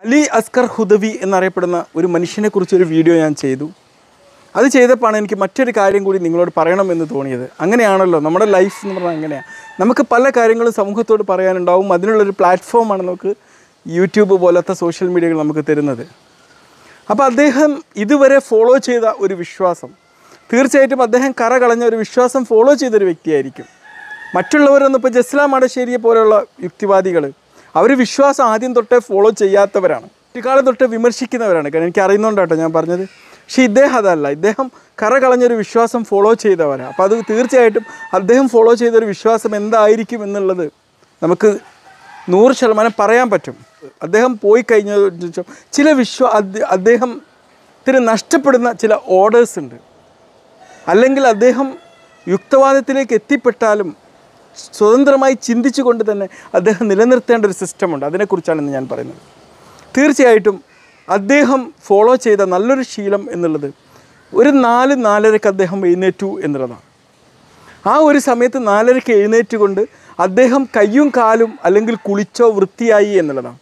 അലി അസ്കർ ഹുദവി എന്നറിയപ്പെടുന്ന ഒരു മനുഷ്യനെക്കുറിച്ച് ഒരു വീഡിയോ ഞാൻ ചെയ്തു അത് ചെയ്തപ്പോഴാണ് എനിക്ക് മറ്റൊരു കാര്യം കൂടി നിങ്ങളോട് പറയണമെന്ന് തോന്നിയത് അങ്ങനെയാണല്ലോ നമ്മുടെ ലൈഫ് എന്ന് പറഞ്ഞാൽ അങ്ങനെയാണ് നമുക്ക് പല കാര്യങ്ങളും സമൂഹത്തോട് പറയാനുണ്ടാവും അതിനുള്ളൊരു പ്ലാറ്റ്ഫോമാണ് നമുക്ക് യൂട്യൂബ് പോലത്തെ സോഷ്യൽ മീഡിയകൾ നമുക്ക് തരുന്നത് അപ്പോൾ അദ്ദേഹം ഇതുവരെ ഫോളോ ചെയ്ത ഒരു വിശ്വാസം തീർച്ചയായിട്ടും അദ്ദേഹം കറ കളഞ്ഞ ഒരു വിശ്വാസം ഫോളോ ചെയ്തൊരു വ്യക്തിയായിരിക്കും മറ്റുള്ളവരൊന്നും ഇപ്പോൾ ജസ്ലാം അടശ്ശേരിയെ പോലെയുള്ള യുക്തിവാദികൾ അവർ വിശ്വാസം ആദ്യം തൊട്ടേ ഫോളോ ചെയ്യാത്തവരാണ് കുട്ടിക്കാലം തൊട്ടേ വിമർശിക്കുന്നവരാണ് കാരണം എനിക്ക് അറിയുന്നുണ്ടാട്ടോ ഞാൻ പറഞ്ഞത് പക്ഷേ ഇദ്ദേഹം അതല്ല ഇദ്ദേഹം കറ കളഞ്ഞൊരു വിശ്വാസം ഫോളോ ചെയ്തവരാണ് അപ്പോൾ അത് തീർച്ചയായിട്ടും അദ്ദേഹം ഫോളോ ചെയ്തൊരു വിശ്വാസം എന്തായിരിക്കും എന്നുള്ളത് നമുക്ക് നൂറ് ശതമാനം പറയാൻ പറ്റും അദ്ദേഹം പോയി കഴിഞ്ഞ ശേഷം ചില വിശ്വ അദ്ദേ- അദ്ദേഹത്തിന് നഷ്ടപ്പെടുന്ന ചില ഓർഡേഴ്സ് ഉണ്ട് അല്ലെങ്കിൽ അദ്ദേഹം യുക്തവാദത്തിലേക്ക് എത്തിപ്പെട്ടാലും സ്വതന്ത്രമായി ചിന്തിച്ചുകൊണ്ട് തന്നെ അദ്ദേഹം നിലനിർത്തേണ്ട ഒരു സിസ്റ്റമുണ്ട് അതിനെക്കുറിച്ചാണ് ഇന്ന് ഞാൻ പറയുന്നത് തീർച്ചയായിട്ടും അദ്ദേഹം ഫോളോ ചെയ്ത നല്ലൊരു ശീലം എന്നുള്ളത് ഒരു നാല് നാലരക്ക് അദ്ദേഹം എഴുന്നേറ്റു എന്നുള്ളതാണ് ആ ഒരു സമയത്ത് നാലരയ്ക്ക് എഴുന്നേറ്റുകൊണ്ട് അദ്ദേഹം കയ്യും കാലും അല്ലെങ്കിൽ കുളിച്ചോ വൃത്തിയായി എന്നുള്ളതാണ്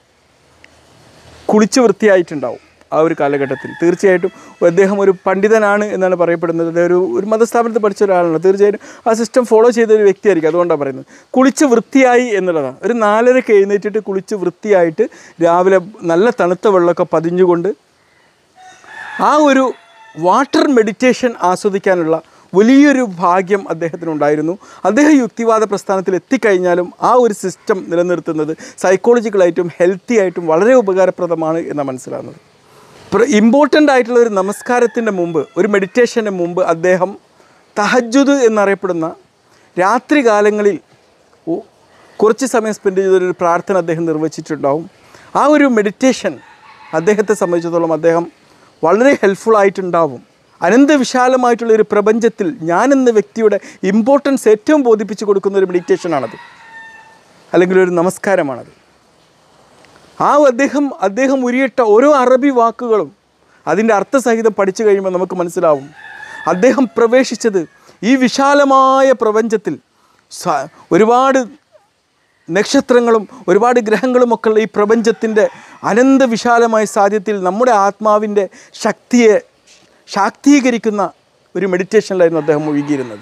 കുളിച്ച് വൃത്തിയായിട്ടുണ്ടാവും ആ ഒരു കാലഘട്ടത്തിൽ തീർച്ചയായിട്ടും അദ്ദേഹം ഒരു പണ്ഡിതനാണ് എന്നാണ് പറയപ്പെടുന്നത് അദ്ദേഹം ഒരു ഒരു മതസ്ഥാപനത്തിൽ പഠിച്ച ഒരാളാണ് തീർച്ചയായിട്ടും ആ സിസ്റ്റം ഫോളോ ചെയ്ത ഒരു വ്യക്തിയായിരിക്കും അതുകൊണ്ടാണ് പറയുന്നത് കുളിച്ച് വൃത്തിയായി എന്നുള്ളതാണ് ഒരു നാലരക്ക് എഴുന്നേറ്റിട്ട് കുളിച്ച് വൃത്തിയായിട്ട് രാവിലെ നല്ല തണുത്ത വെള്ളമൊക്കെ പതിഞ്ഞുകൊണ്ട് ആ ഒരു വാട്ടർ മെഡിറ്റേഷൻ ആസ്വദിക്കാനുള്ള വലിയൊരു ഭാഗ്യം അദ്ദേഹത്തിനുണ്ടായിരുന്നു അദ്ദേഹം യുക്തിവാദ പ്രസ്ഥാനത്തിൽ എത്തിക്കഴിഞ്ഞാലും ആ ഒരു സിസ്റ്റം നിലനിർത്തുന്നത് സൈക്കോളജിക്കലായിട്ടും ഹെൽത്തി ആയിട്ടും വളരെ ഉപകാരപ്രദമാണ് എന്നാണ് മനസ്സിലാകുന്നത് ഇമ്പോർട്ടൻ്റ് ആയിട്ടുള്ള ഒരു നമസ്കാരത്തിൻ്റെ മുമ്പ് ഒരു മെഡിറ്റേഷൻ്റെ മുമ്പ് അദ്ദേഹം തഹജുദ് എന്നറിയപ്പെടുന്ന രാത്രി കാലങ്ങളിൽ ഒ- കുറച്ച് സമയം സ്പെൻഡ് ചെയ്തൊരു പ്രാർത്ഥന അദ്ദേഹം നിർവഹിച്ചിട്ടുണ്ടാവും ആ ഒരു മെഡിറ്റേഷൻ അദ്ദേഹത്തെ സംബന്ധിച്ചിടത്തോളം അദ്ദേഹം വളരെ ഹെൽപ്ഫുൾ ആയിട്ടുണ്ടാവും അനന്തവിശാലമായിട്ടുള്ള ഒരു പ്രപഞ്ചത്തിൽ ഞാൻ എന്ന വ്യക്തിയുടെ ഇമ്പോർട്ടൻസ് ഏറ്റവും ബോധിപ്പിച്ചു കൊടുക്കുന്ന ഒരു മെഡിറ്റേഷനാണത് അല്ലെങ്കിൽ ഒരു നമസ്കാരമാണത് ആ അദ്ദേഹം അദ്ദേഹം ഉരിയിട്ട ഓരോ അറബി വാക്കുകളും അതിൻ്റെ അർത്ഥസഹിതം പഠിച്ചു കഴിയുമ്പോൾ നമുക്ക് മനസ്സിലാവും അദ്ദേഹം പ്രവേശിച്ചത് ഈ വിശാലമായ പ്രപഞ്ചത്തിൽ സ- ഒരുപാട് നക്ഷത്രങ്ങളും ഒരുപാട് ഗ്രഹങ്ങളും ഒക്കെ ഉള്ള ഈ പ്രപഞ്ചത്തിൻ്റെ അനന്ത വിശാലമായ സാധ്യത്തിൽ നമ്മുടെ ആത്മാവിൻ്റെ ശക്തിയെ ശാക്തീകരിക്കുന്ന ഒരു മെഡിറ്റേഷനിലായിരുന്നു അദ്ദേഹം മുഴുകിയിരുന്നത്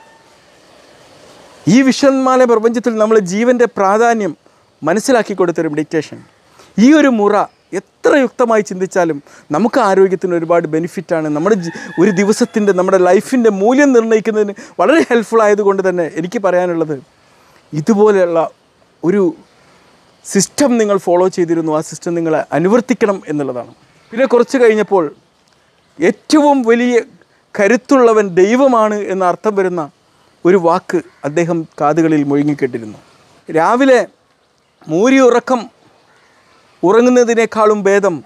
ഈ വിശ്വന്മാല പ്രപഞ്ചത്തിൽ നമ്മൾ ജീവൻ്റെ പ്രാധാന്യം മനസ്സിലാക്കി കൊടുത്തൊരു മെഡിറ്റേഷൻ ഈ ഒരു മുറ എത്ര യുക്തമായി ചിന്തിച്ചാലും നമുക്ക് ആരോഗ്യത്തിന് ഒരുപാട് ബെനിഫിറ്റാണ് നമ്മുടെ ജി- ഒരു ദിവസത്തിൻ്റെ നമ്മുടെ ലൈഫിൻ്റെ മൂല്യം നിർണ്ണയിക്കുന്നതിന് വളരെ ഹെൽപ്ഫുൾ ആയതുകൊണ്ട് തന്നെ എനിക്ക് പറയാനുള്ളത് ഇതുപോലെയുള്ള ഒരു സിസ്റ്റം നിങ്ങൾ ഫോളോ ചെയ്തിരുന്നു ആ സിസ്റ്റം നിങ്ങൾ അനുവർത്തിക്കണം എന്നുള്ളതാണ് പിന്നെ കുറച്ച് കഴിഞ്ഞപ്പോൾ ഏറ്റവും വലിയ കരുത്തുള്ളവൻ ദൈവമാണ് എന്ന അർത്ഥം വരുന്ന ഒരു വാക്ക് അദ്ദേഹം കാതുകളിൽ മുഴുങ്ങിക്കെട്ടിരുന്നു രാവിലെ മൂരി ഉറക്കം ഉറങ്ങുന്നതിനേക്കാളും ഭേദം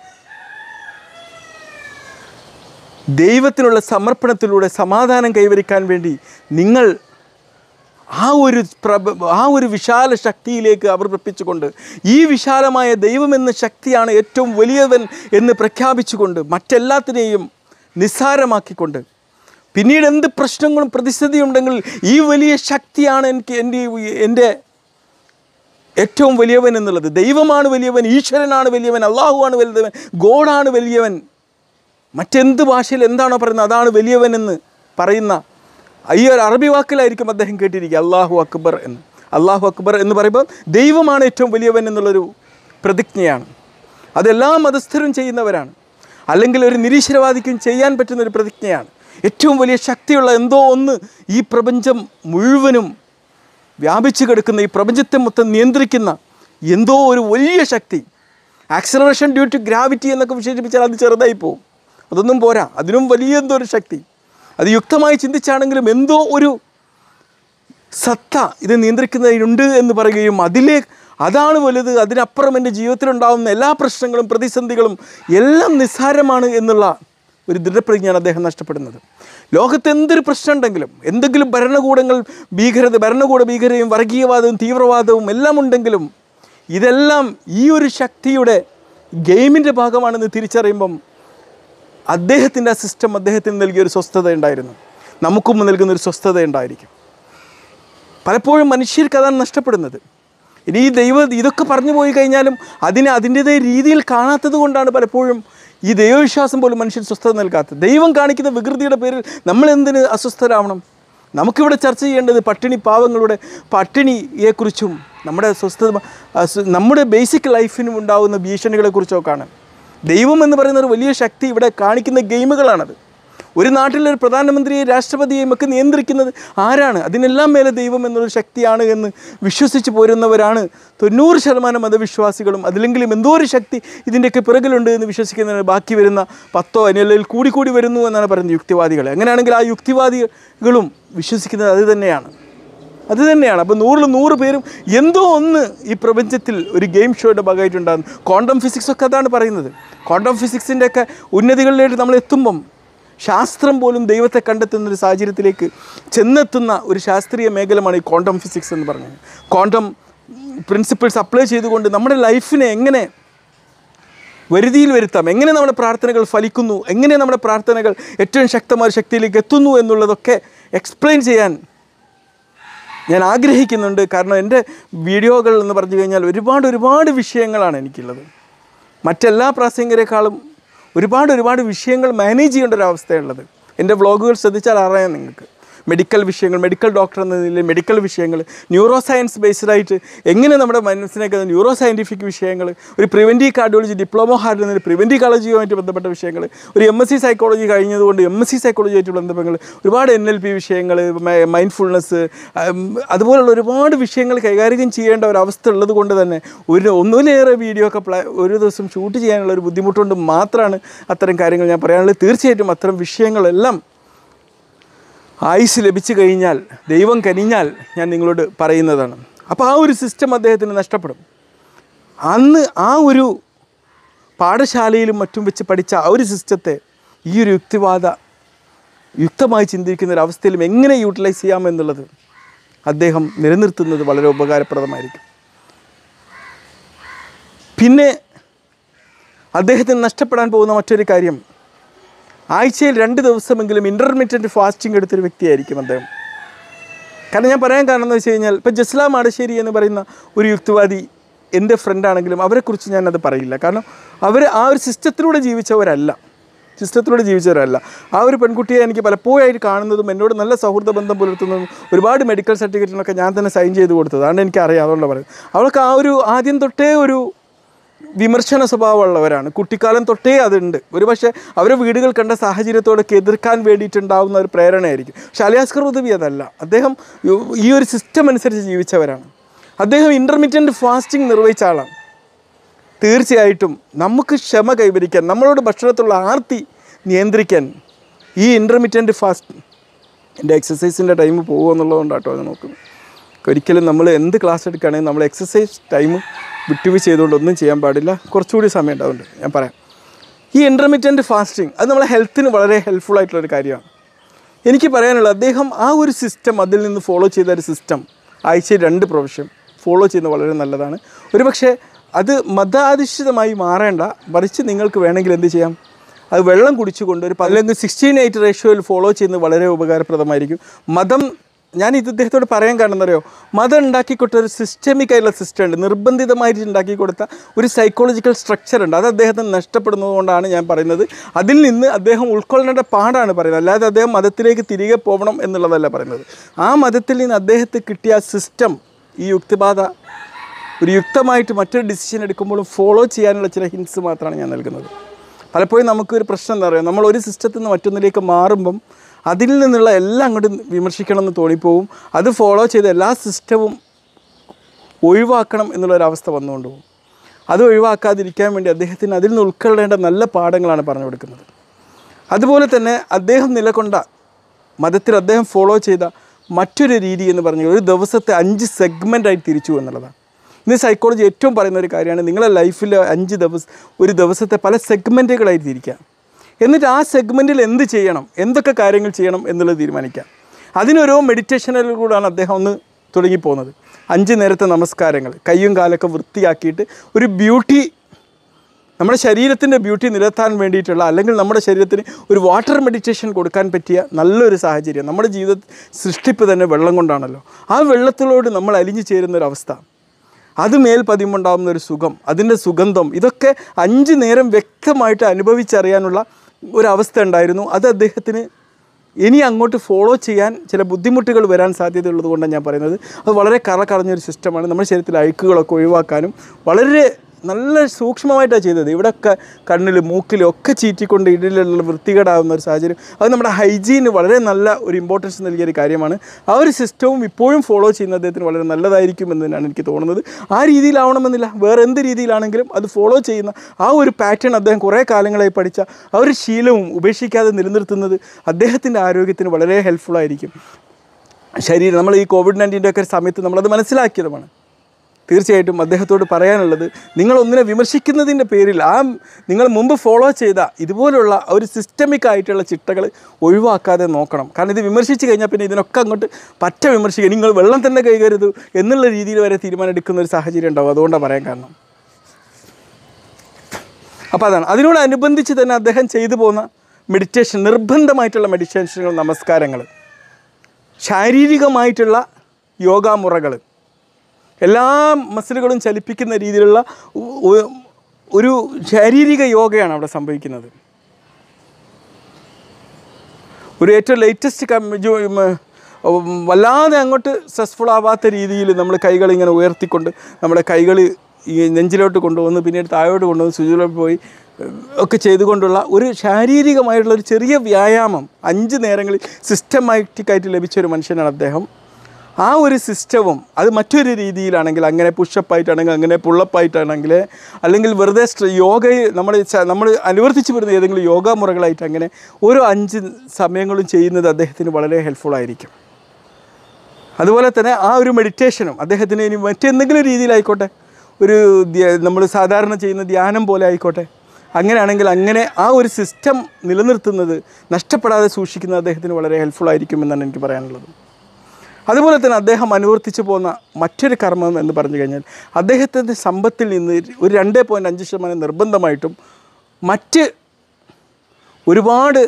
ദൈവത്തിനുള്ള സമർപ്പണത്തിലൂടെ സമാധാനം കൈവരിക്കാൻ വേണ്ടി നിങ്ങൾ ആ ഒരു പ്രഭ ആ ഒരു വിശാല ശക്തിയിലേക്ക് അവർ പ്രപ്പിച്ചുകൊണ്ട് ഈ വിശാലമായ ദൈവമെന്ന ശക്തിയാണ് ഏറ്റവും വലിയവൻ എന്ന് പ്രഖ്യാപിച്ചുകൊണ്ട് മറ്റെല്ലാത്തിനെയും നിസ്സാരമാക്കിക്കൊണ്ട് പിന്നീട് എന്ത് പ്രശ്നങ്ങളും പ്രതിസന്ധിയുണ്ടെങ്കിൽ ഈ വലിയ ശക്തിയാണ് എനിക്ക് എൻ്റെ എൻ്റെ ഏറ്റവും വലിയവൻ എന്നുള്ളത് ദൈവമാണ് വലിയവൻ ഈശ്വരനാണ് വലിയവൻ അള്ളാഹുവാണ് വലിയവൻ ഗോഡാണ് വലിയവൻ മറ്റെന്ത് ഭാഷയിൽ എന്താണോ പറയുന്നത് അതാണ് വലിയവൻ എന്ന് പറയുന്ന ഈ ഒരു അറബി വാക്കിലായിരിക്കും അദ്ദേഹം കേട്ടിരിക്കുക അള്ളാഹു അക്ബർ എന്ന് അള്ളാഹു അക്ബർ എന്ന് പറയുമ്പോൾ ദൈവമാണ് ഏറ്റവും വലിയവൻ എന്നുള്ളൊരു പ്രതിജ്ഞയാണ് അതെല്ലാ മതസ്ഥരും ചെയ്യുന്നവരാണ് അല്ലെങ്കിൽ ഒരു നിരീശ്വരവാദിക്കും ചെയ്യാൻ പറ്റുന്ന ഒരു പ്രതിജ്ഞയാണ് ഏറ്റവും വലിയ ശക്തിയുള്ള എന്തോ ഒന്ന് ഈ പ്രപഞ്ചം മുഴുവനും വ്യാപിച്ചു കിടക്കുന്ന ഈ പ്രപഞ്ചത്തെ മൊത്തം നിയന്ത്രിക്കുന്ന എന്തോ ഒരു വലിയ ശക്തി ആക്സലറേഷൻ ഡ്യൂ ടു ഗ്രാവിറ്റി എന്നൊക്കെ വിശേഷിപ്പിച്ചാൽ അത് ചെറുതായി പോകും അതൊന്നും പോരാ അതിനും വലിയ എന്തോ ഒരു ശക്തി അത് യുക്തമായി ചിന്തിച്ചാണെങ്കിലും എന്തോ ഒരു സത്ത ഇത് നിയന്ത്രിക്കുന്നതിനുണ്ട് എന്ന് പറയുകയും അതിലെ അതാണ് വലുത് അതിനപ്പുറം എൻ്റെ ജീവിതത്തിലുണ്ടാകുന്ന എല്ലാ പ്രശ്നങ്ങളും പ്രതിസന്ധികളും എല്ലാം നിസ്സാരമാണ് എന്നുള്ള ഒരു ദൃഢപ്രതിജ്ഞയാണ് അദ്ദേഹം നഷ്ടപ്പെടുന്നത് ലോകത്ത് എന്തൊരു പ്രശ്നം ഉണ്ടെങ്കിലും എന്തെങ്കിലും ഭരണകൂടങ്ങൾ ഭീകരത ഭരണകൂട ഭീകരതയും വർഗീയവാദവും തീവ്രവാദവും എല്ലാം ഉണ്ടെങ്കിലും ഇതെല്ലാം ഈ ഒരു ശക്തിയുടെ ഗെയിമിൻ്റെ ഭാഗമാണെന്ന് തിരിച്ചറിയുമ്പം അദ്ദേഹത്തിൻ്റെ ആ സിസ്റ്റം അദ്ദേഹത്തിന് നൽകിയൊരു സ്വസ്ഥത ഉണ്ടായിരുന്നു നമുക്കും നൽകുന്നൊരു സ്വസ്ഥത ഉണ്ടായിരിക്കും പലപ്പോഴും മനുഷ്യർക്ക് അതാണ് നഷ്ടപ്പെടുന്നത് ഇനി ഈ ദൈവ ഇതൊക്കെ പറഞ്ഞു പോയി കഴിഞ്ഞാലും അതിനെ അതിൻ്റെതായ രീതിയിൽ കാണാത്തത് കൊണ്ടാണ് പലപ്പോഴും ഈ ദൈവവിശ്വാസം പോലും മനുഷ്യൻ സ്വസ്ഥത നൽകാത്തത് ദൈവം കാണിക്കുന്ന വികൃതിയുടെ പേരിൽ നമ്മൾ എന്തിന് അസ്വസ്ഥരാവണം നമുക്കിവിടെ ചർച്ച ചെയ്യേണ്ടത് പട്ടിണി പാവങ്ങളുടെ പട്ടിണിയെക്കുറിച്ചും നമ്മുടെ സ്വസ്ഥത അസ്- നമ്മുടെ ബേസിക് ലൈഫിനും ഉണ്ടാകുന്ന ഭീഷണികളെക്കുറിച്ചൊക്കെയാണ് ദൈവം എന്ന് പറയുന്ന ഒരു വലിയ ശക്തി ഇവിടെ കാണിക്കുന്ന ഗെയിമുകളാണത് ഒരു നാട്ടിലെ ഒരു പ്രധാനമന്ത്രിയെ രാഷ്ട്രപതിയെയും ഒക്കെ നിയന്ത്രിക്കുന്നത് ആരാണ് അതിനെല്ലാം മേലെ ദൈവം എന്നൊരു ശക്തിയാണ് എന്ന് വിശ്വസിച്ച് പോരുന്നവരാണ് തൊണ്ണൂറ് ശതമാനം മതവിശ്വാസികളും അതിലെങ്കിലും എന്തോ ഒരു ശക്തി ഇതിൻ്റെയൊക്കെ പിറകിലുണ്ട് എന്ന് വിശ്വസിക്കുന്നതിന് ബാക്കി വരുന്ന പത്തോ അല്ലെങ്കിൽ കൂടി കൂടി വരുന്നു എന്നാണ് പറയുന്നത് യുക്തിവാദികൾ അങ്ങനെയാണെങ്കിൽ ആ യുക്തിവാദികളും വിശ്വസിക്കുന്നത് അത് തന്നെയാണ് അത് തന്നെയാണ് അപ്പോൾ നൂറിൽ നൂറ് പേരും എന്തോ ഒന്ന് ഈ പ്രപഞ്ചത്തിൽ ഒരു ഗെയിം ഷോയുടെ ഭാഗമായിട്ടുണ്ടാകും ക്വാണ്ടം ഫിസിക്സ് ഒക്കെ അതാണ് പറയുന്നത് ക്വാണ്ടം ഫിസിക്സിൻ്റെ ഒക്കെ ഉന്നതികളിലേക്ക് നമ്മൾ എത്തുമ്പം ശാസ്ത്രം പോലും ദൈവത്തെ കണ്ടെത്തുന്ന ഒരു സാഹചര്യത്തിലേക്ക് ചെന്നെത്തുന്ന ഒരു ശാസ്ത്രീയ മേഖലയാണ് ഈ ക്വാണ്ടം ഫിസിക്സ് എന്ന് പറഞ്ഞത് ക്വാണ്ടം പ്രിൻസിപ്പിൾസ് അപ്ലൈ ചെയ്തുകൊണ്ട് നമ്മുടെ ലൈഫിനെ എങ്ങനെ വരുതിയിൽ വരുത്താം എങ്ങനെ നമ്മുടെ പ്രാർത്ഥനകൾ ഫലിക്കുന്നു എങ്ങനെ നമ്മുടെ പ്രാർത്ഥനകൾ ഏറ്റവും ശക്തമായ ശക്തിയിലേക്ക് എത്തുന്നു എന്നുള്ളതൊക്കെ എക്സ്പ്ലെയിൻ ചെയ്യാൻ ഞാൻ ആഗ്രഹിക്കുന്നുണ്ട് കാരണം എൻ്റെ വീഡിയോകൾ എന്ന് പറഞ്ഞു കഴിഞ്ഞാൽ ഒരുപാട് ഒരുപാട് വിഷയങ്ങളാണ് എനിക്കുള്ളത് മറ്റെല്ലാ പ്രാസംഗികരെക്കാളും ഒരുപാട് ഒരുപാട് വിഷയങ്ങൾ മാനേജ് ചെയ്യേണ്ട ഒരു അവസ്ഥയുള്ളത് എൻ്റെ വ്ളോഗുകൾ ശ്രദ്ധിച്ചാൽ അറിയാം നിങ്ങൾക്ക് മെഡിക്കൽ വിഷയങ്ങൾ മെഡിക്കൽ ഡോക്ടർ എന്ന നിലയിൽ മെഡിക്കൽ വിഷയങ്ങൾ ന്യൂറോ സയൻസ് ബേസ്ഡ് ആയിട്ട് എങ്ങനെ നമ്മുടെ മനസ്സിനൊക്കെ ന്യൂറോ സയൻറ്റിഫിക് വിഷയങ്ങൾ ഒരു പ്രിവെൻറ്റീവ് കാർഡിയോളജി ഡിപ്ലോമ ഹാർഡ് എന്നൊരു പ്രിവെൻറ്റീവ് കാർഡിയോളജിയുമായിട്ട് ബന്ധപ്പെട്ട വിഷയങ്ങൾ ഒരു എം എസ് സി സൈക്കോളജി കഴിഞ്ഞതുകൊണ്ട് എം എസ് സി സൈക്കോളജിയായിട്ട് ബന്ധപ്പെങ്ങൾ ഒരുപാട് എൻ എൽ പി വിഷയങ്ങൾ മൈൻഡ്ഫുൾനെസ് അതുപോലുള്ള ഒരുപാട് വിഷയങ്ങൾ കൈകാര്യം ചെയ്യേണ്ട ഒരു അവസ്ഥ ഉള്ളത് കൊണ്ട് തന്നെ ഒരു ഒന്നിലേറെ വീഡിയോ ഒക്കെ പ്ലാ ഒരു ദിവസം ഷൂട്ട് ചെയ്യാനുള്ള ഒരു ബുദ്ധിമുട്ടുകൊണ്ട് മാത്രമാണ് അത്തരം കാര്യങ്ങൾ ഞാൻ പറയാനുള്ളത് തീർച്ചയായിട്ടും അത്തരം വിഷയങ്ങളെല്ലാം ആയുസ് ലഭിച്ചു കഴിഞ്ഞാൽ ദൈവം കനിഞ്ഞാൽ ഞാൻ നിങ്ങളോട് പറയുന്നതാണ് അപ്പോൾ ആ ഒരു സിസ്റ്റം അദ്ദേഹത്തിന് നഷ്ടപ്പെടും അന്ന് ആ ഒരു പാഠശാലയിലും മറ്റും വെച്ച് പഠിച്ച ആ ഒരു സിസ്റ്റത്തെ ഈ ഒരു യുക്തിവാദ യുക്തമായി ചിന്തിക്കുന്ന ഒരു അവസ്ഥയിലും എങ്ങനെ യൂട്ടിലൈസ് ചെയ്യാമെന്നുള്ളത് അദ്ദേഹം നിലനിർത്തുന്നത് വളരെ ഉപകാരപ്രദമായിരിക്കും പിന്നെ അദ്ദേഹത്തിന് നഷ്ടപ്പെടാൻ പോകുന്ന മറ്റൊരു കാര്യം ആഴ്ചയിൽ രണ്ട് ദിവസമെങ്കിലും ഇൻ്റർമീഡിയറ്റ് ഫാസ്റ്റിംഗ് എടുത്തൊരു വ്യക്തിയായിരിക്കും അദ്ദേഹം കാരണം ഞാൻ പറയാൻ കാരണം എന്ന് വെച്ച് കഴിഞ്ഞാൽ ഇപ്പം ജസ്ലാം ആടശ്ശേരി എന്ന് പറയുന്ന ഒരു യുക്തിവാദി എൻ്റെ ഫ്രണ്ടാണെങ്കിലും അവരെക്കുറിച്ച് ഞാനത് പറയില്ല കാരണം അവർ ആ ഒരു സിസ്റ്റത്തിലൂടെ ജീവിച്ചവരല്ല സിസ്റ്റത്തിലൂടെ ജീവിച്ചവരല്ല ആ ഒരു പെൺകുട്ടിയെ എനിക്ക് പലപ്പോഴായിട്ട് കാണുന്നതും എന്നോട് നല്ല സൗഹൃദ ബന്ധം പുലർത്തുന്നതും ഒരുപാട് മെഡിക്കൽ സർട്ടിഫിക്കറ്റിനൊക്കെ ഞാൻ തന്നെ സൈൻ ചെയ്ത് കൊടുത്തത് അതുകൊണ്ട് എനിക്കറിയാം അതുകൊണ്ട് പറയും അവൾക്ക് ആ ഒരു ആദ്യം തൊട്ടേ ഒരു വിമർശന സ്വഭാവമുള്ളവരാണ് കുട്ടിക്കാലം തൊട്ടേ അതുണ്ട് ഒരു പക്ഷേ അവരെ വീടുകൾ കണ്ട സാഹചര്യത്തോടൊക്കെ എതിർക്കാൻ വേണ്ടിയിട്ടുണ്ടാവുന്ന ഒരു പ്രേരണയായിരിക്കും പക്ഷെ അലിയാസ്കർ ഉദവി അതല്ല അദ്ദേഹം യു- ഈ ഒരു സിസ്റ്റം അനുസരിച്ച് ജീവിച്ചവരാണ് അദ്ദേഹം ഇൻ്റർമീഡിയൻറ്റ് ഫാസ്റ്റിംഗ് നിർവഹിച്ച ആളാണ് തീർച്ചയായിട്ടും നമുക്ക് ക്ഷമ കൈവരിക്കാൻ നമ്മളോട് ഭക്ഷണത്തിലുള്ള ആർത്തി നിയന്ത്രിക്കാൻ ഈ ഇൻ്റർമീഡിയൻറ്റ് ഫാസ്റ്റ് എൻ്റെ എക്സസൈസിൻ്റെ ടൈം പോകുമോ എന്നുള്ളതുകൊണ്ടാട്ടോ അത് നോക്കുന്നത് ഒരിക്കലും നമ്മൾ എന്ത് ക്ലാസ് എടുക്കുകയാണെങ്കിൽ നമ്മൾ എക്സസൈസ് ടൈം വിട്ടുവീഴ്ച ചെയ്തുകൊണ്ട് ഒന്നും ചെയ്യാൻ പാടില്ല കുറച്ചുകൂടി സമയം ഉണ്ടാവുന്നുണ്ട് ഞാൻ പറയാം ഈ ഇൻ്റർമീഡിയൻറ്റ് ഫാസ്റ്റിംഗ് അത് നമ്മളെ ഹെൽത്തിന് വളരെ ഹെൽപ്ഫുൾ ആയിട്ടുള്ളൊരു കാര്യമാണ് എനിക്ക് പറയാനുള്ളത് അദ്ദേഹം ആ ഒരു സിസ്റ്റം അതിൽ നിന്ന് ഫോളോ ചെയ്ത ഒരു സിസ്റ്റം ആഴ്ചയിൽ രണ്ട് പ്രൊഫഷൻ ഫോളോ ചെയ്യുന്നത് വളരെ നല്ലതാണ് ഒരുപക്ഷെ അത് മതാധിഷ്ഠിതമായി മാറേണ്ട മറിച്ച് നിങ്ങൾക്ക് വേണമെങ്കിൽ എന്ത് ചെയ്യാം അത് വെള്ളം കുടിച്ചുകൊണ്ട് ഒരു അല്ലെങ്കിൽ സിക്സ്റ്റീൻ എയ്റ്റ് റേഷ്യോയിൽ ഫോളോ ചെയ്യുന്നത് വളരെ ഉപകാരപ്രദമായിരിക്കും മതം ഞാൻ ഇത് ഇദ്ദേഹത്തോട് പറയാൻ കാരണം എന്നറിയോ മതം ഉണ്ടാക്കി കൊടുത്ത ഒരു സിസ്റ്റമിക് ആയിട്ടുള്ള സിസ്റ്റം ഉണ്ട് നിർബന്ധിതമായിട്ട് ഉണ്ടാക്കി കൊടുത്ത ഒരു സൈക്കോളജിക്കൽ സ്ട്രക്ചർ ഉണ്ട് അത് അദ്ദേഹത്തിന് നഷ്ടപ്പെടുന്നത് കൊണ്ടാണ് ഞാൻ പറയുന്നത് അതിൽ നിന്ന് അദ്ദേഹം ഉൾക്കൊള്ളേണ്ട പാടാണ് പറയുന്നത് അല്ലാതെ അദ്ദേഹം മതത്തിലേക്ക് തിരികെ പോകണം എന്നുള്ളതല്ല പറയുന്നത് ആ മതത്തിൽ നിന്ന് അദ്ദേഹത്തെ കിട്ടിയ സിസ്റ്റം ഈ യുക്തിബാധ ഒരു യുക്തമായിട്ട് മറ്റൊരു ഡിസിഷൻ എടുക്കുമ്പോഴും ഫോളോ ചെയ്യാനുള്ള ചില ഹിൻസ് മാത്രമാണ് ഞാൻ നൽകുന്നത് പലപ്പോഴും നമുക്കൊരു പ്രശ്നം എന്താ പറയുക നമ്മൾ ഒരു സിസ്റ്റത്തിൽ നിന്ന് മറ്റൊന്നിലേക്ക് മാറുമ്പം അതിൽ നിന്നുള്ള എല്ലാം അങ്ങോട്ട് വിമർശിക്കണം എന്ന് തോന്നിപ്പോവും അത് ഫോളോ ചെയ്ത എല്ലാ സിസ്റ്റവും ഒഴിവാക്കണം എന്നുള്ളൊരവസ്ഥ വന്നുകൊണ്ട് പോകും അത് ഒഴിവാക്കാതിരിക്കാൻ വേണ്ടി അദ്ദേഹത്തിന് അതിൽ നിന്ന് ഉൾക്കൊള്ളേണ്ട നല്ല പാഠങ്ങളാണ് പറഞ്ഞു കൊടുക്കുന്നത് അതുപോലെ തന്നെ അദ്ദേഹം നിലകൊണ്ട മതത്തിൽ അദ്ദേഹം ഫോളോ ചെയ്ത മറ്റൊരു രീതി എന്ന് പറഞ്ഞാൽ ഒരു ദിവസത്തെ അഞ്ച് സെഗ്മെൻ്റായി തിരിച്ചു എന്നുള്ളതാണ് ഇന്ന് സൈക്കോളജി ഏറ്റവും പറയുന്ന ഒരു കാര്യമാണ് നിങ്ങളുടെ ലൈഫിൽ അഞ്ച് ദിവസം ഒരു ദിവസത്തെ പല സെഗ്മെൻറ്റുകളായി തിരിക്കുക എന്നിട്ട് ആ സെഗ്മെൻറ്റിൽ എന്ത് ചെയ്യണം എന്തൊക്കെ കാര്യങ്ങൾ ചെയ്യണം എന്നുള്ളത് തീരുമാനിക്കാം അതിനോരോ മെഡിറ്റേഷനിലൂടെയാണ് അദ്ദേഹം ഒന്ന് തുടങ്ങിപ്പോകുന്നത് അഞ്ച് നേരത്തെ നമസ്കാരങ്ങൾ കയ്യും കാലൊക്കെ വൃത്തിയാക്കിയിട്ട് ഒരു ബ്യൂട്ടി നമ്മുടെ ശരീരത്തിൻ്റെ ബ്യൂട്ടി നിലനിർത്താൻ വേണ്ടിയിട്ടുള്ള അല്ലെങ്കിൽ നമ്മുടെ ശരീരത്തിന് ഒരു വാട്ടർ മെഡിറ്റേഷൻ കൊടുക്കാൻ പറ്റിയ നല്ലൊരു സാഹചര്യം നമ്മുടെ ജീവിത സൃഷ്ടിപ്പ് തന്നെ വെള്ളം കൊണ്ടാണല്ലോ ആ വെള്ളത്തിലോട് നമ്മൾ അലിഞ്ഞു ചേരുന്ന ഒരു അവസ്ഥ അത് മേൽ പതിയുമുണ്ടാകുന്ന ഒരു സുഖം അതിൻ്റെ സുഗന്ധം ഇതൊക്കെ അഞ്ച് നേരം വ്യക്തമായിട്ട് അനുഭവിച്ചറിയാനുള്ള ഒരവസ്ഥ ഉണ്ടായിരുന്നു അത് അദ്ദേഹത്തിന് ഇനി അങ്ങോട്ട് ഫോളോ ചെയ്യാൻ ചില ബുദ്ധിമുട്ടുകൾ വരാൻ സാധ്യതയുള്ളത് കൊണ്ടാണ് ഞാൻ പറയുന്നത് അത് വളരെ കറ കറഞ്ഞൊരു സിസ്റ്റമാണ് നമ്മുടെ ശരീരത്തിൽ അഴുക്കുകളൊക്കെ ഒഴിവാക്കാനും വളരെ നല്ല സൂക്ഷ്മമായിട്ടാണ് ചെയ്തത് ഇവിടെയൊക്കെ കണ്ണിൽ മൂക്കിലും ഒക്കെ ചീറ്റിക്കൊണ്ട് ഇടയിലുള്ള വൃത്തികേടാവുന്ന ഒരു സാഹചര്യം അത് നമ്മുടെ ഹൈജീന് വളരെ നല്ല ഒരു ഇമ്പോർട്ടൻസ് നൽകിയ ഒരു കാര്യമാണ് ആ ഒരു സിസ്റ്റവും ഇപ്പോഴും ഫോളോ ചെയ്യുന്ന അദ്ദേഹത്തിന് വളരെ നല്ലതായിരിക്കും എന്ന് തന്നെയാണ് എനിക്ക് തോന്നുന്നത് ആ രീതിയിലാവണമെന്നില്ല വേറെ എന്ത് രീതിയിലാണെങ്കിലും അത് ഫോളോ ചെയ്യുന്ന ആ ഒരു പാറ്റേൺ അദ്ദേഹം കുറേ കാലങ്ങളായി പഠിച്ച ആ ഒരു ശീലവും ഉപേക്ഷിക്കാതെ നിലനിർത്തുന്നത് അദ്ദേഹത്തിൻ്റെ ആരോഗ്യത്തിന് വളരെ ഹെൽപ്ഫുൾ ആയിരിക്കും ശരീരം നമ്മൾ ഈ കോവിഡ് നയൻറ്റീൻ്റെ ഒക്കെ സമയത്ത് നമ്മളത് മനസ്സിലാക്കിയതുമാണ് തീർച്ചയായിട്ടും അദ്ദേഹത്തോട് പറയാനുള്ളത് നിങ്ങൾ ഒന്നിനെ വിമർശിക്കുന്നതിൻ്റെ പേരിൽ ആ നിങ്ങൾ മുമ്പ് ഫോളോ ചെയ്ത ഇതുപോലുള്ള ഒരു സിസ്റ്റമിക് ആയിട്ടുള്ള ചിട്ടകൾ ഒഴിവാക്കാതെ നോക്കണം കാരണം ഇത് വിമർശിച്ച് കഴിഞ്ഞാൽ പിന്നെ ഇതിനൊക്കെ അങ്ങോട്ട് പറ്റ വിമർശിക്കുക നിങ്ങൾ വെള്ളം തന്നെ കൈകരുത് എന്നുള്ള രീതിയിൽ വരെ തീരുമാനം എടുക്കുന്ന ഒരു സാഹചര്യം ഉണ്ടാവും അതുകൊണ്ടാണ് പറയാൻ കാരണം അപ്പോൾ അതാണ് അതിനോടനുബന്ധിച്ച് തന്നെ അദ്ദേഹം ചെയ്തു പോകുന്ന മെഡിറ്റേഷൻ നിർബന്ധമായിട്ടുള്ള മെഡിറ്റേഷനുകൾ നമസ്കാരങ്ങൾ ശാരീരികമായിട്ടുള്ള യോഗാമുറകൾ എല്ലാ മസിലുകളും ചലിപ്പിക്കുന്ന രീതിയിലുള്ള ഒ- ഒ- ഒരു ശാരീരിക യോഗയാണ് അവിടെ സംഭവിക്കുന്നത് ഒരു ഏറ്റവും ലേറ്റസ്റ്റ് വല്ലാതെ അങ്ങോട്ട് സ്ട്രെസ്ഫുൾ ആവാത്ത രീതിയിൽ നമ്മൾ കൈകൾ ഇങ്ങനെ ഉയർത്തിക്കൊണ്ട് നമ്മുടെ കൈകൾ ഈ നെഞ്ചിലോട്ട് കൊണ്ടുവന്ന് പിന്നീട് താഴോട്ട് കൊണ്ടുവന്ന് സുചിലോട്ട് പോയി ഏഹ്, ഒക്കെ ചെയ്തുകൊണ്ടുള്ള ഒരു ശാരീരികമായിട്ടുള്ള ഒരു ചെറിയ വ്യായാമം അഞ്ച് നേരങ്ങളിൽ സിസ്റ്റമാറ്റിക്കായിട്ട് ലഭിച്ച ഒരു മനുഷ്യനാണ് അദ്ദേഹം ആ ഒരു സിസ്റ്റവും അത് മറ്റൊരു രീതിയിലാണെങ്കിൽ അങ്ങനെ പുഷപ്പായിട്ടാണെങ്കിൽ അങ്ങനെ പുള്ളപ്പായിട്ടാണെങ്കിൽ അല്ലെങ്കിൽ വെറുതെ സ്ട്ര- യോഗ നമ്മൾ ച- നമ്മൾ അനുവർത്തിച്ച് വരുന്ന ഏതെങ്കിലും യോഗ മുറകളായിട്ട് അങ്ങനെ ഓരോ അഞ്ച് സമയങ്ങളും ചെയ്യുന്നത് അദ്ദേഹത്തിന് വളരെ ഹെൽപ്ഫുൾ ആയിരിക്കും അതുപോലെ തന്നെ ആ ഒരു മെഡിറ്റേഷനും അദ്ദേഹത്തിന് ഇനി മറ്റെന്തെങ്കിലും രീതിയിലായിക്കോട്ടെ ഒരു നമ്മൾ സാധാരണ ചെയ്യുന്ന ധ്യാനം പോലെ ആയിക്കോട്ടെ അങ്ങനെയാണെങ്കിൽ അങ്ങനെ ആ ഒരു സിസ്റ്റം നിലനിർത്തുന്നത് നഷ്ടപ്പെടാതെ സൂക്ഷിക്കുന്നത് അദ്ദേഹത്തിന് വളരെ ഹെൽപ്ഫുൾ ആയിരിക്കും എന്നാണ് എനിക്ക് പറയാനുള്ളത് അതുപോലെ തന്നെ അദ്ദേഹം അനുവർത്തിച്ചു പോകുന്ന മറ്റൊരു കർമ്മം എന്ന് പറഞ്ഞു കഴിഞ്ഞാൽ അദ്ദേഹത്തിൻ്റെ സമ്പത്തിൽ നിന്ന് ഒരു രണ്ട് പോയിൻറ്റ് അഞ്ച് ശതമാനം നിർബന്ധമായിട്ടും മറ്റ് ഒരുപാട്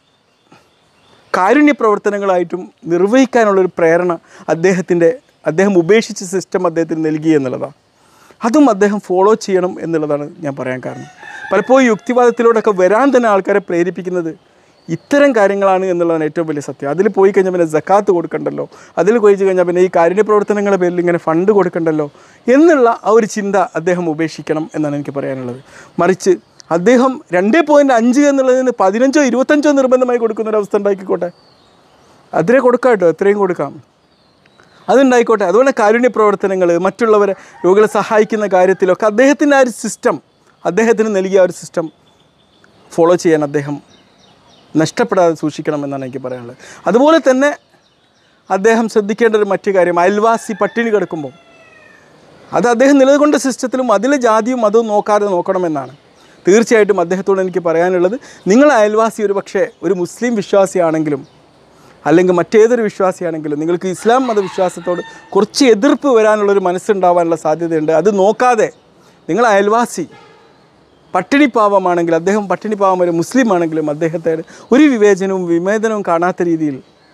കാരുണ്യ പ്രവർത്തനങ്ങളായിട്ടും നിർവഹിക്കാനുള്ളൊരു പ്രേരണ അദ്ദേഹത്തിൻ്റെ അദ്ദേഹം ഉപേക്ഷിച്ച സിസ്റ്റം അദ്ദേഹത്തിന് നൽകി എന്നുള്ളതാണ് അതും അദ്ദേഹം ഫോളോ ചെയ്യണം എന്നുള്ളതാണ് ഞാൻ പറയാൻ കാരണം പലപ്പോഴും യുക്തിവാദത്തിലൂടെയൊക്കെ വരാൻ തന്നെ ആൾക്കാരെ പ്രേരിപ്പിക്കുന്നത് ഇത്തരം കാര്യങ്ങളാണ് എന്നുള്ളതാണ് ഏറ്റവും വലിയ സത്യം അതിൽ പോയി കഴിഞ്ഞാൽ പിന്നെ ജക്കാത്ത് കൊടുക്കണ്ടല്ലോ അതിൽ പോയി കഴിഞ്ഞാൽ പിന്നെ ഈ കാരുണ്യ പ്രവർത്തനങ്ങളുടെ പേരിൽ ഇങ്ങനെ ഫണ്ട് കൊടുക്കണ്ടല്ലോ എന്നുള്ള ആ ഒരു ചിന്ത അദ്ദേഹം ഉപേക്ഷിക്കണം എന്നാണ് എനിക്ക് പറയാനുള്ളത് മറിച്ച് അദ്ദേഹം രണ്ട് പോയിൻറ്റ് അഞ്ച് എന്നുള്ളതിന് പതിനഞ്ചോ ഇരുപത്തഞ്ചോ നിർബന്ധമായി കൊടുക്കുന്ന ഒരു അവസ്ഥ ഉണ്ടാക്കിക്കോട്ടെ അതിനെ കൊടുക്കാം കേട്ടോ എത്രയും കൊടുക്കാം അതുണ്ടായിക്കോട്ടെ അതുപോലെ കാരുണ്യ പ്രവർത്തനങ്ങൾ മറ്റുള്ളവരെ രോഗികളെ സഹായിക്കുന്ന കാര്യത്തിലൊക്കെ അദ്ദേഹത്തിൻ്റെ ആ ഒരു സിസ്റ്റം അദ്ദേഹത്തിന് നൽകിയ ആ ഒരു സിസ്റ്റം ഫോളോ ചെയ്യാൻ അദ്ദേഹം നഷ്ടപ്പെടാതെ സൂക്ഷിക്കണം എന്നാണ് എനിക്ക് പറയാനുള്ളത് അതുപോലെ തന്നെ അദ്ദേഹം ശ്രദ്ധിക്കേണ്ട ഒരു മറ്റു കാര്യം അയൽവാസി പട്ടിണി കിടക്കുമ്പോൾ അത് അദ്ദേഹം നിലകൊണ്ട സിസ്റ്റത്തിലും അതിലെ ജാതിയും മതവും നോക്കാതെ നോക്കണമെന്നാണ് തീർച്ചയായിട്ടും അദ്ദേഹത്തോട് എനിക്ക് പറയാനുള്ളത് നിങ്ങൾ അയൽവാസി ഒരു പക്ഷേ ഒരു മുസ്ലിം വിശ്വാസിയാണെങ്കിലും അല്ലെങ്കിൽ മറ്റേതൊരു വിശ്വാസിയാണെങ്കിലും നിങ്ങൾക്ക് ഇസ്ലാം മതവിശ്വാസത്തോട് കുറച്ച് എതിർപ്പ് വരാനുള്ളൊരു മനസ്സുണ്ടാവാനുള്ള സാധ്യതയുണ്ട് അത് നോക്കാതെ നിങ്ങൾ അയൽവാസി പട്ടിണിപ്പാവമാണെങ്കിൽ അദ്ദേഹം പട്ടിണിപ്പാവം ഒരു മുസ്ലിം ആണെങ്കിലും അദ്ദേഹത്തെ ഒരു വിവേചനവും വിവേചനവും കാണാത്ത രീതിയിൽ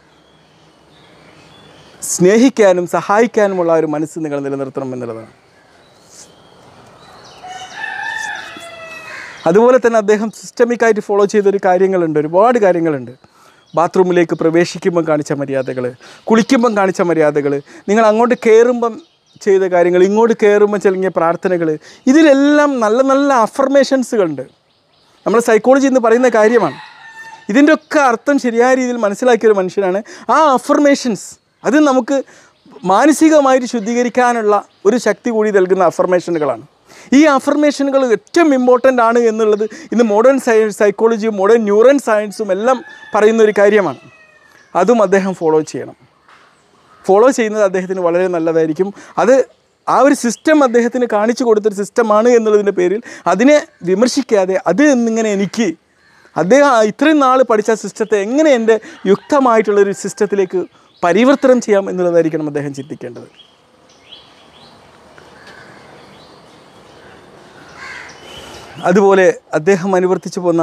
സ്നേഹിക്കാനും സഹായിക്കാനുമുള്ള ഒരു മനസ്സ് നിങ്ങൾ നിലനിർത്തണം എന്നുള്ളതാണ് അതുപോലെ തന്നെ അദ്ദേഹം സിസ്റ്റമിക്കായിട്ട് ഫോളോ ചെയ്തൊരു കാര്യങ്ങളുണ്ട് ഒരുപാട് കാര്യങ്ങളുണ്ട് ബാത്റൂമിലേക്ക് പ്രവേശിക്കുമ്പം കാണിച്ച മര്യാദകൾ കുളിക്കുമ്പം കാണിച്ച മര്യാദകൾ നിങ്ങൾ അങ്ങോട്ട് കയറുമ്പം ചെയ്ത കാര്യങ്ങൾ ഇങ്ങോട്ട് കയറുമ്പം ചെലങ്ങിയ പ്രാർത്ഥനകൾ ഇതിലെല്ലാം നല്ല നല്ല അഫർമേഷൻസുകളുണ്ട് നമ്മൾ സൈക്കോളജി എന്ന് പറയുന്ന കാര്യമാണ് ഇതിൻ്റെ ഒക്കെ അർത്ഥം ശരിയായ രീതിയിൽ മനസ്സിലാക്കിയ ഒരു മനുഷ്യനാണ് ആ അഫർമേഷൻസ് അത് നമുക്ക് മാനസികമായിട്ട് ശുദ്ധീകരിക്കാനുള്ള ഒരു ശക്തി കൂടി നൽകുന്ന അഫർമേഷനുകളാണ് ഈ അഫർമേഷനുകൾ ഏറ്റവും ഇമ്പോർട്ടൻ്റ് ആണ് എന്നുള്ളത് ഇന്ന് മോഡേൺ സയൻസ് സൈക്കോളജിയും മോഡേൺ ന്യൂറൻ സയൻസും എല്ലാം പറയുന്ന ഒരു കാര്യമാണ് അതും അദ്ദേഹം ഫോളോ ചെയ്യണം ഫോളോ ചെയ്യുന്നത് അദ്ദേഹത്തിന് വളരെ നല്ലതായിരിക്കും അത് ആ ഒരു സിസ്റ്റം അദ്ദേഹത്തിന് കാണിച്ചു കൊടുത്തൊരു സിസ്റ്റമാണ് എന്നുള്ളതിൻ്റെ പേരിൽ അതിനെ വിമർശിക്കാതെ അത് എന്നിങ്ങനെ എനിക്ക് അദ്ദേഹം ആ ഇത്രയും നാൾ പഠിച്ച സിസ്റ്റത്തെ എങ്ങനെ എൻ്റെ യുക്തമായിട്ടുള്ളൊരു സിസ്റ്റത്തിലേക്ക് പരിവർത്തനം ചെയ്യാം എന്നുള്ളതായിരിക്കണം അദ്ദേഹം ചിന്തിക്കേണ്ടത് അതുപോലെ അദ്ദേഹം അനുവർത്തിച്ചു പോന്ന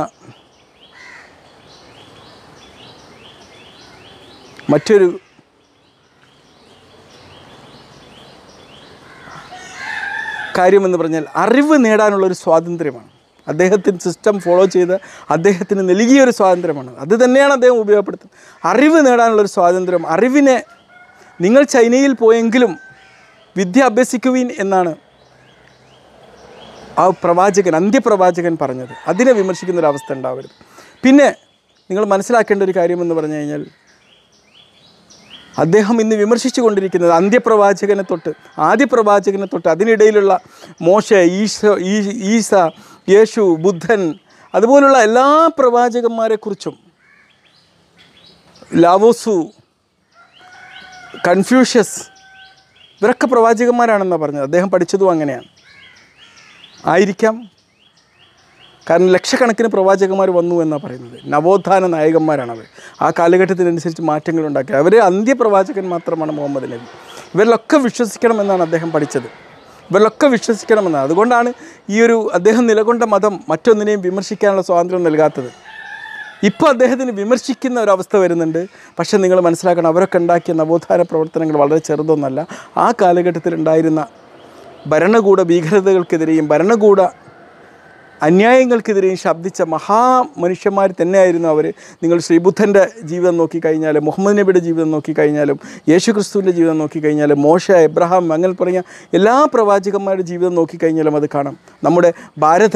മറ്റൊരു കാര്യമെന്ന് പറഞ്ഞാൽ അറിവ് നേടാനുള്ളൊരു സ്വാതന്ത്ര്യമാണ് അദ്ദേഹത്തിന് സിസ്റ്റം ഫോളോ ചെയ്ത് അദ്ദേഹത്തിന് നൽകിയൊരു സ്വാതന്ത്ര്യമാണ് അത് തന്നെയാണ് അദ്ദേഹം ഉപയോഗപ്പെടുത്തുന്നത് അറിവ് നേടാനുള്ളൊരു സ്വാതന്ത്ര്യം അറിവിനെ നിങ്ങൾ ചൈനയിൽ പോയെങ്കിലും വിദ്യ അഭ്യസിക്കുവീൻ എന്നാണ് ആ പ്രവാചകൻ അന്ത്യപ്രവാചകൻ പറഞ്ഞത് അതിനെ വിമർശിക്കുന്ന ഒരു അവസ്ഥ ഉണ്ടാവരുത് പിന്നെ നിങ്ങൾ മനസ്സിലാക്കേണ്ട ഒരു കാര്യമെന്ന് പറഞ്ഞു കഴിഞ്ഞാൽ അദ്ദേഹം ഇന്ന് വിമർശിച്ചു കൊണ്ടിരിക്കുന്നത് അന്ത്യപ്രവാചകനെ തൊട്ട് ആദ്യപ്രവാചകനെ തൊട്ട് അതിനിടയിലുള്ള മോശ ഈശ ഈ- ഈസ യേശു ബുദ്ധൻ അതുപോലുള്ള എല്ലാ പ്രവാചകന്മാരെക്കുറിച്ചും ലാവോസു കൺഫ്യൂഷ്യസ് ഇവരൊക്കെ പ്രവാചകന്മാരാണെന്നാണ് പറഞ്ഞത് അദ്ദേഹം പഠിച്ചതും അങ്ങനെയാണ് ആയിരിക്കാം കാരണം ലക്ഷക്കണക്കിന് പ്രവാചകന്മാർ വന്നു എന്നാണ് പറയുന്നത് നവോത്ഥാന നായകന്മാരാണ് അവർ ആ കാലഘട്ടത്തിനനുസരിച്ച് മാറ്റങ്ങൾ ഉണ്ടാക്കി അവർ അന്ത്യപ്രവാചകൻ മാത്രമാണ് മുഹമ്മദ് നബി ഇവരിലൊക്കെ വിശ്വസിക്കണമെന്നാണ് അദ്ദേഹം പഠിച്ചത് ഇവരിലൊക്കെ വിശ്വസിക്കണമെന്നാണ് അതുകൊണ്ടാണ് ഈ ഒരു അദ്ദേഹം നിലകൊണ്ട മതം മറ്റൊന്നിനെയും വിമർശിക്കാനുള്ള സ്വാതന്ത്ര്യം നൽകാത്തത് ഇപ്പോൾ അദ്ദേഹത്തിന് വിമർശിക്കുന്ന ഒരവസ്ഥ വരുന്നുണ്ട് പക്ഷേ നിങ്ങൾ മനസ്സിലാക്കണം അവരൊക്കെ ഉണ്ടാക്കിയ നവോത്ഥാന പ്രവർത്തനങ്ങൾ വളരെ ചെറുതൊന്നല്ല ആ കാലഘട്ടത്തിൽ ഉണ്ടായിരുന്ന ഭരണകൂട ഭീകരതകൾക്കെതിരെയും ഭരണകൂട അന്യായങ്ങൾക്കെതിരെയും ശബ്ദിച്ച മഹാമനുഷ്യന്മാർ തന്നെയായിരുന്നു അവർ നിങ്ങൾ ശ്രീബുദ്ധൻ്റെ ജീവിതം നോക്കിക്കഴിഞ്ഞാൽ മുഹമ്മദ് നബിയുടെ ജീവിതം നോക്കിക്കഴിഞ്ഞാലും യേശു ക്രിസ്തുവിൻ്റെ ജീവിതം നോക്കിക്കഴിഞ്ഞാലും മോശ എബ്രഹാം അങ്ങനെ പറഞ്ഞ എല്ലാ പ്രവാചകന്മാരുടെ ജീവിതം നോക്കിക്കഴിഞ്ഞാലും അത് കാണാം നമ്മുടെ ഭാരത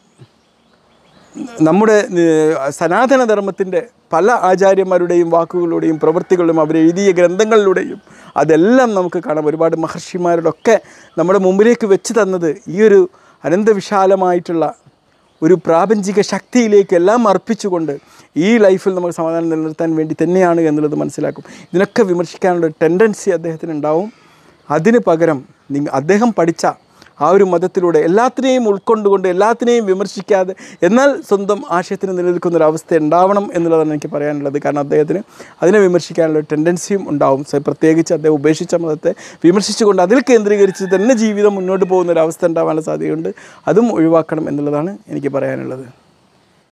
നമ്മുടെ ഏഹ്, സനാതനധർമ്മത്തിൻ്റെ പല ആചാര്യന്മാരുടെയും വാക്കുകളുടെയും പ്രവൃത്തികളിലും അവർ എഴുതിയ ഗ്രന്ഥങ്ങളിലൂടെയും അതെല്ലാം നമുക്ക് കാണാം ഒരുപാട് മഹർഷിമാരുടെ ഒക്കെ നമ്മുടെ മുമ്പിലേക്ക് വെച്ച് തന്നത് ഈ ഒരു അനന്തവിശാലമായിട്ടുള്ള ഒരു പ്രാപഞ്ചിക ശക്തിയിലേക്ക് എല്ലാം അർപ്പിച്ചുകൊണ്ട് ഈ ലൈഫിൽ നമുക്ക് സമാധാനം നിലനിർത്താൻ വേണ്ടി തന്നെയാണ് എന്നുള്ളത് മനസ്സിലാക്കും ഇതിനൊക്കെ വിമർശിക്കാനുള്ള ടെൻഡൻസി അദ്ദേഹത്തിന് ഉണ്ടാവും അതിന് പകരം നിങ്ങ അദ്ദേഹം പഠിച്ച ആ ഒരു മതത്തിലൂടെ എല്ലാത്തിനെയും ഉൾക്കൊണ്ടുകൊണ്ട് എല്ലാത്തിനെയും വിമർശിക്കാതെ എന്നാൽ സ്വന്തം ആശയത്തിന് നിലനിൽക്കുന്ന ഒരു അവസ്ഥ ഉണ്ടാവണം എന്നുള്ളതാണ് എനിക്ക് പറയാനുള്ളത് കാരണം അദ്ദേഹത്തിന് അതിനെ വിമർശിക്കാനുള്ള ടെൻഡൻസിയും ഉണ്ടാവും സോ പ്രത്യേകിച്ച് അദ്ദേഹം ഉപേക്ഷിച്ച മതത്തെ വിമർശിച്ചുകൊണ്ട് അതിൽ കേന്ദ്രീകരിച്ച് തന്നെ ജീവിതം മുന്നോട്ട് പോകുന്ന ഒരു അവസ്ഥ ഉണ്ടാവാനുള്ള സാധ്യതയുണ്ട് അതും ഒഴിവാക്കണം എന്നുള്ളതാണ് എനിക്ക് പറയാനുള്ളത്